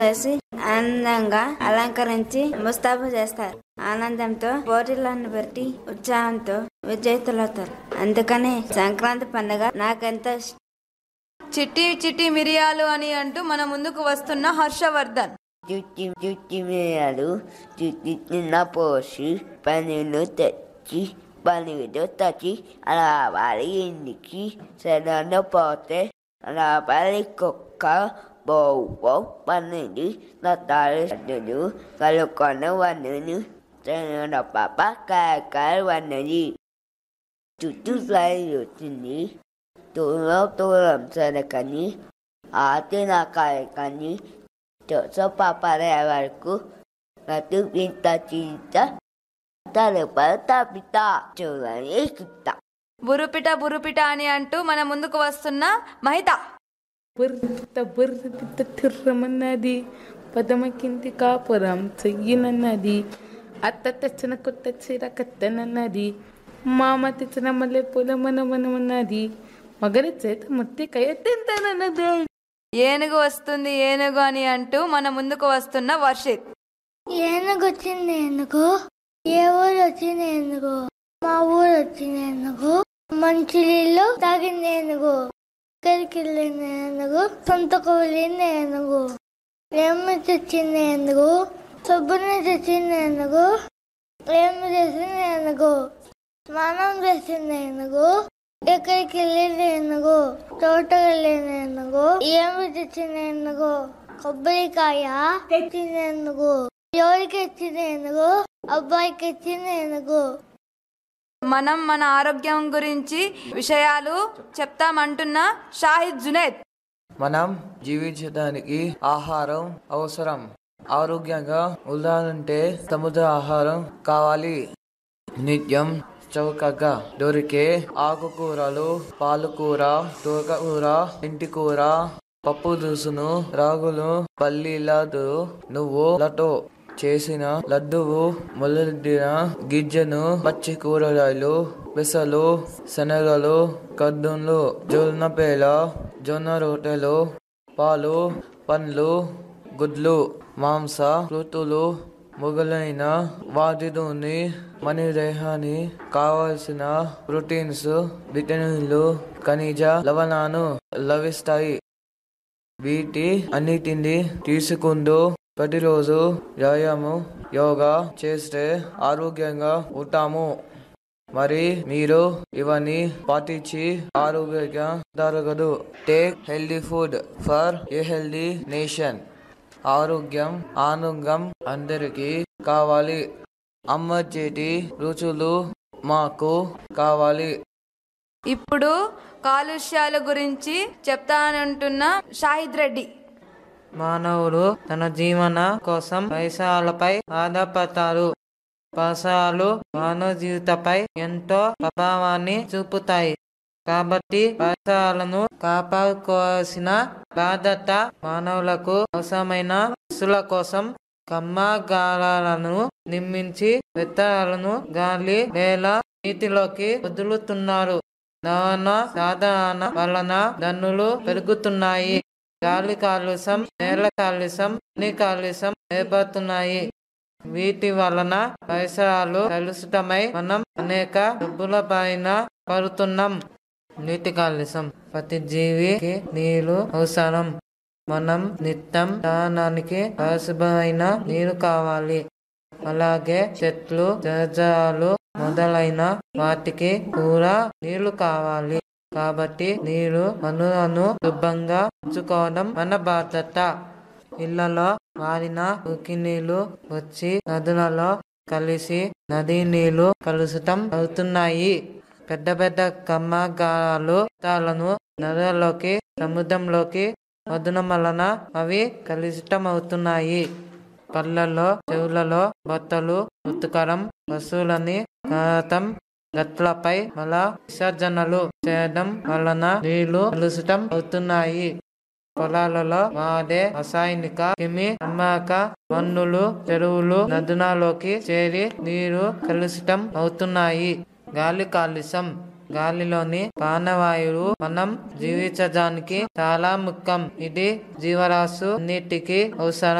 వేసి ఆనందంగా అలంకరించి ముస్తాబు చేస్తారు ఆనందంతో పోటీలను పెట్టి ఉత్సాహంతో విజేతలవుతారు అందుకనే సంక్రాంతి పండుగ నాకెంతో ఇష్టం చిట్టి చిట్టి మిరియాలు అని అంటూ మన ముందుకు వస్తున్న హర్షవర్ధన్ చుట్టి చుట్టి మేయాలు చుట్టి చిన్న పోసి పనులు తెచ్చి పనులు తెచ్చి అలా వారి ఇంటికి సడన్ పోతే అలా వారి కుక్క బొవ్వ పనులు నత్తాలు సడ్డులు కలుకొన వన్నులు తెన పాప కాకర వన్నది చుట్టూ సాయి వచ్చింది దూరం దూరం సరకని ఆతిన కాయకని Terus papa lewatku Lalu minta cinta Daripada tapi tak Jangan kita బురుపిట బురుపిట అని అంటూ మన ముందుకు వస్తున్న మహిత బుర్రపిట్ట బుర్రపిట్ట తిర్రమన్నది పదమకింది కాపురం చెయ్యనన్నది అత్త తెచ్చిన కొత్త చీర కత్తనన్నది మామ తెచ్చిన మల్లె పూల మనమనమన్నది మగరి చేత ముత్తి కయ్యతింతానన్నది ఏనుగు వస్తుంది ఏనుగు అని అంటూ మన ముందుకు వస్తున్న వర్షిత్ ఏనుగు వచ్చింది ఏనుగు ఏ ఊరు వచ్చింది ఏనుగు మా ఊరు వచ్చింది ఏనుగు మంచి నీళ్ళు తాగింది ఏనుగు ఇక్కడికి వెళ్ళింది ఏనుగు సొంతకు వెళ్ళింది ఏనుగు ఏమి తెచ్చింది ఏనుగు సబ్బుని తెచ్చింది ఏనుగు ఏమి చేసింది ఏనుగు స్నానం చేసింది ఏనుగు ఎక్కడికి వెళ్ళింది ఏనుగు తోటకి వెళ్ళింది ఏనుగు ఏమి తెచ్చింది ఏనుగు కొబ్బరికాయ తెచ్చింది ఏనుగు ఎవరికి ఇచ్చింది ఏనుగు అబ్బాయికి ఇచ్చింది ఏనుగు మనం మన ఆరోగ్యం గురించి విషయాలు చెప్తామంటున్న షాహిద్ జునేద్ మనం జీవించడానికి ఆహారం అవసరం ఆరోగ్యంగా ఉండాలంటే సముద్ర ఆహారం కావాలి నిత్యం చౌకగా దొరికే ఆకుకూరలు పాలకూర తోకకూర ఇంటి కూర పప్పు దుసును రాగులు పల్లీలతో నువ్వులతో చేసిన లడ్డువు మొదలెట్టిన గిజ్జను పచ్చి కూరగాయలు పెసలు శనగలు కద్దులు జొన్న పేల జొన్న రొట్టెలు పాలు పండ్లు గుడ్లు మాంస కృతులు మొదలైన వాటితోని మన దేహాన్ని కావలసిన ప్రోటీన్స్ విటమిన్లు ఖనిజ లవణాలు లభిస్తాయి వీటి అన్నిటిని తీసుకుంటూ ప్రతిరోజు వ్యాయామం యోగా చేస్తే ఆరోగ్యంగా ఉంటాము మరి మీరు ఇవన్నీ పాటించి ఆరోగ్యంగా జరగదు take healthy food for a healthy nation ఆరోగ్యం ఆనందం అందరికీ కావాలి అమ్మ చేతి రుచులు మాకు కావాలి ఇప్పుడు కాలుష్యాల గురించి చెప్తానంటున్న షాహిద్ రెడ్డి మానవుడు తన జీవన కోసం పైసలపై ఆధారపడతారు పైసలు మానవ జీవితపై ఎంతో ప్రభావాన్ని చూపుతాయి కాబట్టి పైసలను కాపాడుకోవాల్సిన బాధ్యత మానవులకు అవసరమైన వస్తువుల కోసం కర్మాగారాలను నిర్మించి విత్తనాలను గాలి నేల నీటిలోకి వదులుతున్నారు దాన సాధారణ వలన దన్నులు పెరుగుతున్నాయి గాలి కాలుష్యం నేల కాలుష్యం అన్ని కాలుష్యం ఏర్పడుతున్నాయి వీటి వలన పరిసరాలు కలుషితమై మనం అనేక డబ్బుల పైన పడుతున్నాం నీటి కాలుష్యం ప్రతి జీవికి నీరు అవసరం మనం నిత్యం దానానికి పరిశుభ్రమైన నీరు కావాలి అలాగే చెట్లు జలజాలు మొదలైన వాటికి కూడా నీళ్లు కావాలి కాబట్టి నీరు వనరులను శుభ్రంగా ఉంచుకోవడం మన బాధ్యత ఇళ్లలో వారిన ఉకి నీళ్లు వచ్చి నదులలో కలిసి నదీ నీళ్లు కలుషితం అవుతున్నాయి పెద్ద పెద్ద కర్మాగారాలు తాలను నదులలోకి సముద్రంలోకి వదనం వలన అవి కలుషితం అవుతున్నాయి కళ్ళల్లో చెవులలో బట్టలు ఉత్కరం వస్తువులని కారతం గట్లపై మల విసర్జనలు చేయడం వలన నీళ్లు కలుషితం అవుతున్నాయి పొలాలలో వాడే రసాయనిక కిమి అమ్మక మన్నులు చెరువులు నదునాలోకి చేరి నీరు కలుషితం అవుతున్నాయి గాలి కాలుష్యం గాలిలోని ప్రాణవాయువు మనం జీవించడానికి చాలా ముఖ్యం ఇది జీవరాశు అన్నిటికీ అవసరం